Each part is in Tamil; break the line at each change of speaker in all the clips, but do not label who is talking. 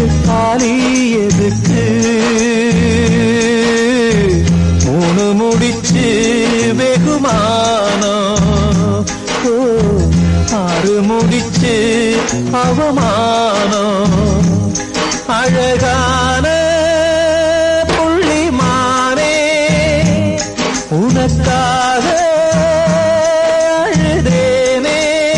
தாலி எதுக்கு மூணு முடிச்சு வெகுமானம் ஓ, ஆறு முடிச்சு அவமானம் அழகான புள்ளிமானே உனக்காக அழுதேனே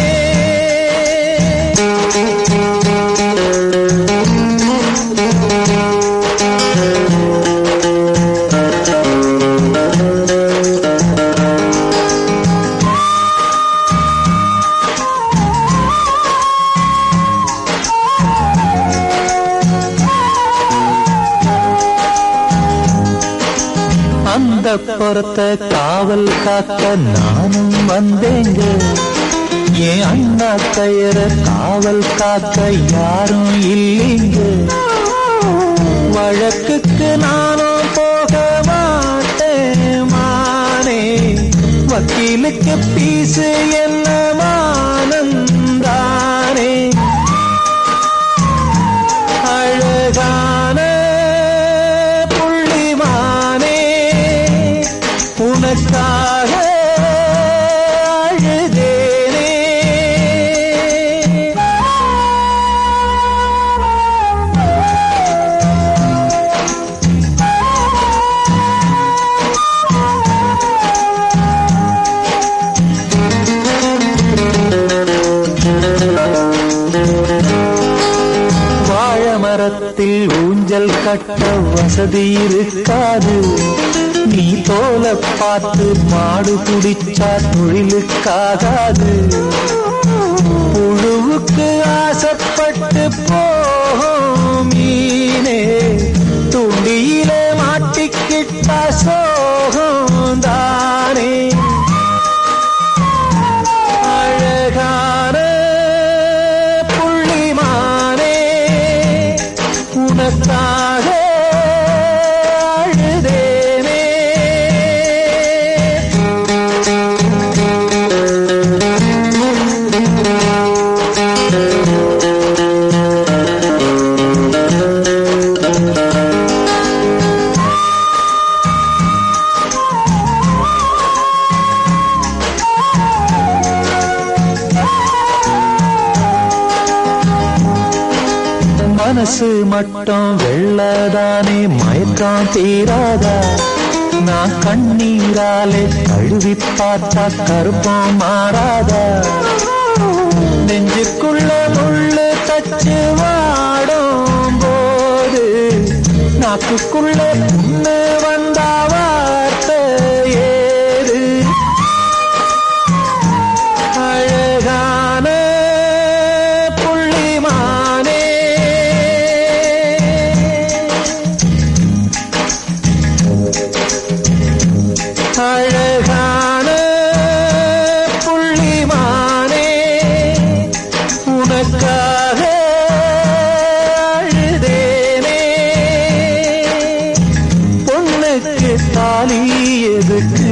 அந்த புறத்த காவல் காக்க நானும் வந்தேங்க என் அண்ணா கயிற காவல் காக்க யாரும் இல்லைங்க வழக்குக்கு நானும் போக மாட்டேன் மானே வக்கீலுக்கு பீசு என்ன மானந்தானே அழகான புள்ளிமானே உனக்காக அழுதேனே வாழ மரத்தில் ஊஞ்சல் கட்ட வசதி இருக்காது நீ தோல பார்த்து மாடு குடிச்சா தொழிலுக்காகாது புழுவுக்கு ஆசைப்பட்டு போகும் மீனே துண்டியிலே மாட்டிக்கிட்டா சோகம் தானே அழகான புள்ளிமானே உனக்காக அழுதேனே மனசு மட்டும் வெள்ளதானே மயக்கம் தீராதா நான் கண்ணீராலே கழுவி பார்த்தா கருப்பம் மாறாதா நெஞ்சுக்குள்ள முள்ளு தச்சு வாடும் போது நாக்குக்குள்ள புண்ணு வந்தா வார்த்தை ஏது அழகான புள்ளிமானே அழகான புள்ளிமானே உனக்காக அழுதேனே பொண்ணுக்கு தாலி எதுக்கு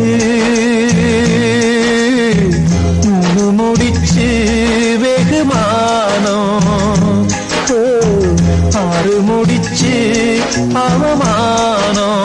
மூணு முடிச்சு வெகுமானம் ஓ, ஆறு முடிச்சு அவமானம்